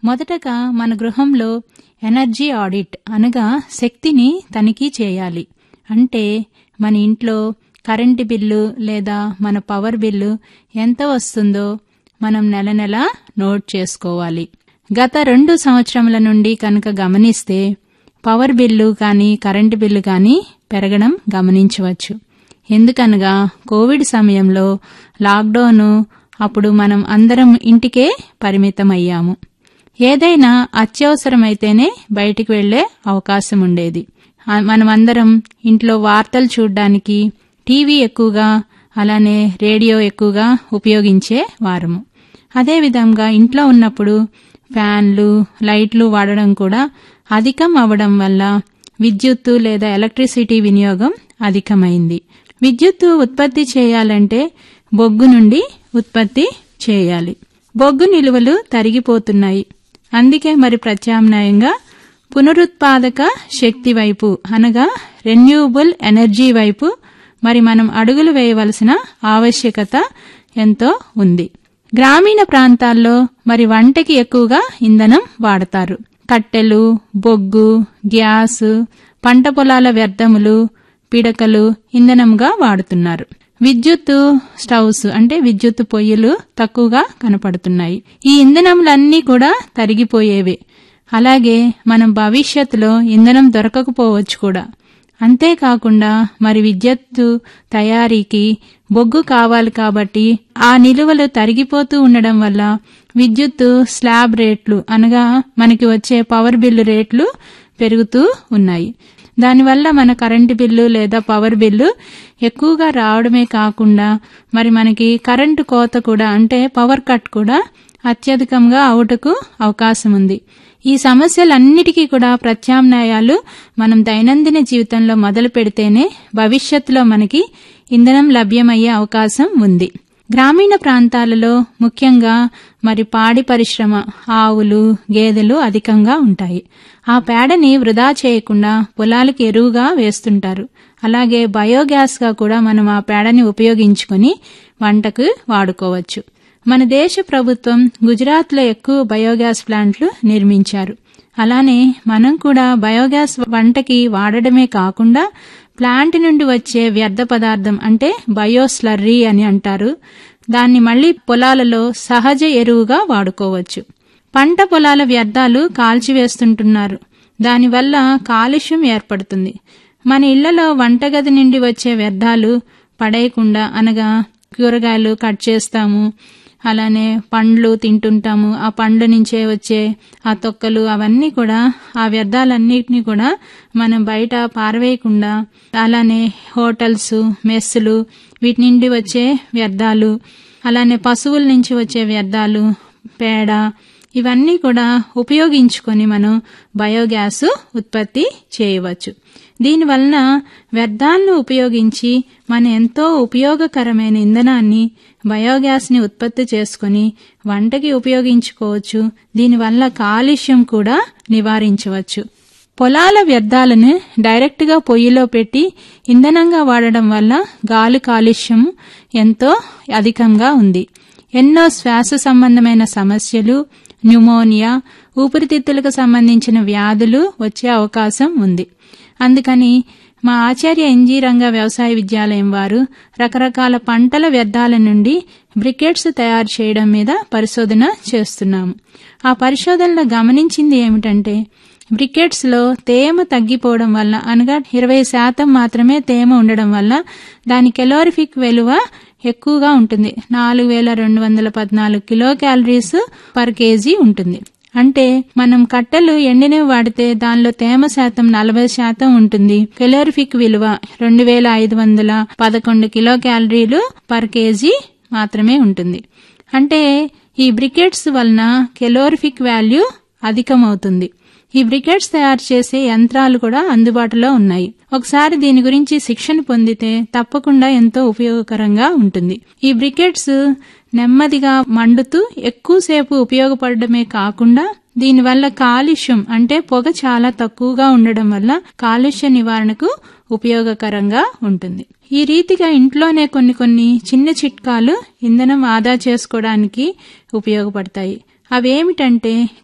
మొదటగా మన గృహంలో ఎనర్జీ ఆడిట్ అనగా శక్తిని తనిఖీ చేయాలి అంటే మన ఇంట్లో కరెంటు బిల్లు లేదా మన పవర్ బిల్లు ఎంత వస్తుందో మనం నెల నెల నోట్ చేసుకోవాలి గత రెండు సంవత్సరముల నుండి కనుక గమనిస్తే పవర్ బిల్లు కానీ కరెంటు బిల్లు కానీ పెరగడం గమనించవచ్చు ఎందుకనగా కోవిడ్ సమయంలో లాక్డౌన్ అప్పుడు మనం అందరం ఇంటికే పరిమితమయ్యాము ఏదైనా అత్యవసరమైతేనే బయటికి వెళ్లే అవకాశం ఉండేది మనమందరం ఇంట్లో వార్తలు చూడ్డానికి టీవీ ఎక్కువగా అలానే రేడియో ఎక్కువగా ఉపయోగించే వారము అదేవిధంగా ఇంట్లో ఉన్నప్పుడు ఫ్యాన్లు లైట్లు వాడడం కూడా అధికం అవడం వల్ల విద్యుత్తు లేదా ఎలక్ట్రిసిటీ వినియోగం అధికమైంది విద్యుత్తు ఉత్పత్తి చేయాలంటే బొగ్గు నుండి ఉత్పత్తి చేయాలి బొగ్గు నిలువలు తరిగిపోతున్నాయి అందుకే మరి ప్రత్యామ్నాయంగా పునరుత్పాదక శక్తి వైపు అనగా రెన్యూవబుల్ ఎనర్జీ వైపు మరి మనం అడుగులు వేయవలసిన ఆవశ్యకత ఎంతో ఉంది గ్రామీణ ప్రాంతాల్లో మరి వంటకి ఎక్కువగా ఇంధనం వాడతారు కట్టెలు బొగ్గు గ్యాస్ పంట పొలాల వ్యర్థములు పిడకలు ఇంధనంగా వాడుతున్నారు విద్యుత్తు స్టవ్స్ అంటే విద్యుత్ పొయ్యిలు తక్కువగా కనపడుతున్నాయి ఈ ఇంధనములన్నీ కూడా తరిగిపోయేవే అలాగే మనం భవిష్యత్తులో ఇంధనం దొరకకపోవచ్చు కూడా అంతేకాకుండా మరి విద్యుత్తు తయారీకి బొగ్గు కావాలి కాబట్టి ఆ నిలువలు తరిగిపోతూ ఉండడం వల్ల విద్యుత్తు స్లాబ్ రేట్లు అనగా మనకి వచ్చే పవర్ బిల్లు రేట్లు పెరుగుతూ ఉన్నాయి దానివల్ల మన కరెంటు బిల్లు లేదా పవర్ బిల్లు ఎక్కువగా రావడమే కాకుండా మరి మనకి కరెంటు కోత కూడా అంటే పవర్ కట్ కూడా అత్యధికంగా అవుటకు అవకాశం ఉంది ఈ సమస్యలన్నిటికీ కూడా ప్రత్యామ్నాయాలు మనం దైనందిన జీవితంలో మొదలు పెడితేనే భవిష్యత్తులో మనకి ఇంధనం లభ్యమయ్యే అవకాశం ఉంది గ్రామీణ ప్రాంతాలలో ముఖ్యంగా మరి పాడి పరిశ్రమ ఆవులు గేదెలు అధికంగా ఉంటాయి ఆ పేడని వృధా చేయకుండా పొలాలకు ఎరువుగా వేస్తుంటారు అలాగే బయోగ్యాస్ గా కూడా మనం ఆ పేడని ఉపయోగించుకొని వంటకు వాడుకోవచ్చు మన దేశ ప్రభుత్వం గుజరాత్లో ఎక్కువ బయోగ్యాస్ ప్లాంట్లు నిర్మించారు అలానే మనం కూడా బయోగ్యాస్ వంటకి వాడడమే కాకుండా ప్లాంట్ నుండి వచ్చే వ్యర్థ పదార్థం అంటే బయోస్లర్రీ అని అంటారు దాన్ని మళ్లీ పొలాలలో సహజ ఎరువుగా వాడుకోవచ్చు పంట పొలాల వ్యర్థాలు కాల్చివేస్తుంటున్నారు దానివల్ల కాలుష్యం ఏర్పడుతుంది మన ఇళ్లలో వంటగది నుండి వచ్చే వ్యర్థాలు పడేయకుండా అనగా కూరగాయలు కట్ చేస్తాము అలానే పండ్లు తింటుంటాము ఆ పండ్ల నుంచే వచ్చే ఆ తొక్కలు అవన్నీ కూడా ఆ వ్యర్థాలన్నిటినీ కూడా మనం బయట పారవేయకుండా అలానే హోటల్స్ మెస్సులు వీటి నుండి వచ్చే వ్యర్థాలు అలానే పశువుల నుంచి వచ్చే వ్యర్థాలు పేడ ఇవన్నీ కూడా ఉపయోగించుకొని మనం బయోగ్యాస్ ఉత్పత్తి చేయవచ్చు దీనివలన వ్యర్థాలను ఉపయోగించి మనం ఎంతో ఉపయోగకరమైన ఇంధనాన్ని బయోగ్యాస్ని ఉత్పత్తి చేసుకుని వంటకి ఉపయోగించుకోవచ్చు దీనివల్ల కాలుష్యం కూడా నివారించవచ్చు పొలాల వ్యర్థాలను డైరెక్ట్గా పొయ్యిలో పెట్టి ఇంధనంగా వాడడం వల్ల గాలి కాలుష్యం ఎంతో అధికంగా ఉంది ఎన్నో శ్వాస సంబంధమైన సమస్యలు న్యూమోనియా ఊపిరితిత్తులకు సంబంధించిన వ్యాధులు వచ్చే అవకాశం ఉంది అందుకని మా ఆచార్య ఎన్జీ రంగ వ్యవసాయ విద్యాలయం వారు రకరకాల పంటల వ్యర్థాల నుండి బ్రికెట్స్ తయారు చేయడం మీద పరిశోధన చేస్తున్నాము ఆ పరిశోధనలో గమనించింది ఏమిటంటే బ్రికెట్స్ లో తేమ తగ్గిపోవడం వల్ల అనగా ఇరవై శాతం మాత్రమే తేమ ఉండడం వల్ల దాని కెలోరిఫిక్ విలువ ఎక్కువగా ఉంటుంది నాలుగు వేల రెండు వందల పద్నాలుగు కిలో క్యాలరీస్ పర్ కేజీ ఉంటుంది అంటే మనం కట్టెలు ఎండినవి వాడితే దానిలో తేమ శాతం నలభై శాతం ఉంటుంది కెలోరిఫిక్ విలువ రెండు వేల ఐదు వందల పదకొండు కిలో క్యాలరీలు పర్ కేజీ మాత్రమే ఉంటుంది అంటే ఈ బ్రికెట్స్ వలన కెలోరిఫిక్ వాల్యూ అధికమవుతుంది ఈ బ్రికెట్స్ తయారు చేసే యంత్రాలు కూడా అందుబాటులో ఉన్నాయి ఒకసారి దీని గురించి శిక్షణ పొందితే తప్పకుండా ఎంతో ఉపయోగకరంగా ఉంటుంది ఈ బ్రికెట్స్ నెమ్మదిగా మండుతూ ఎక్కువసేపు ఉపయోగపడమే కాకుండా దీనివల్ల కాలుష్యం అంటే పొగ చాలా తక్కువగా ఉండడం వల్ల కాలుష్య నివారణకు ఉపయోగకరంగా ఉంటుంది ఈ రీతిగా ఇంట్లోనే కొన్ని కొన్ని చిన్న చిట్కాలు ఇంధనం ఆదా చేసుకోవడానికి ఉపయోగపడతాయి అవేమిటంటే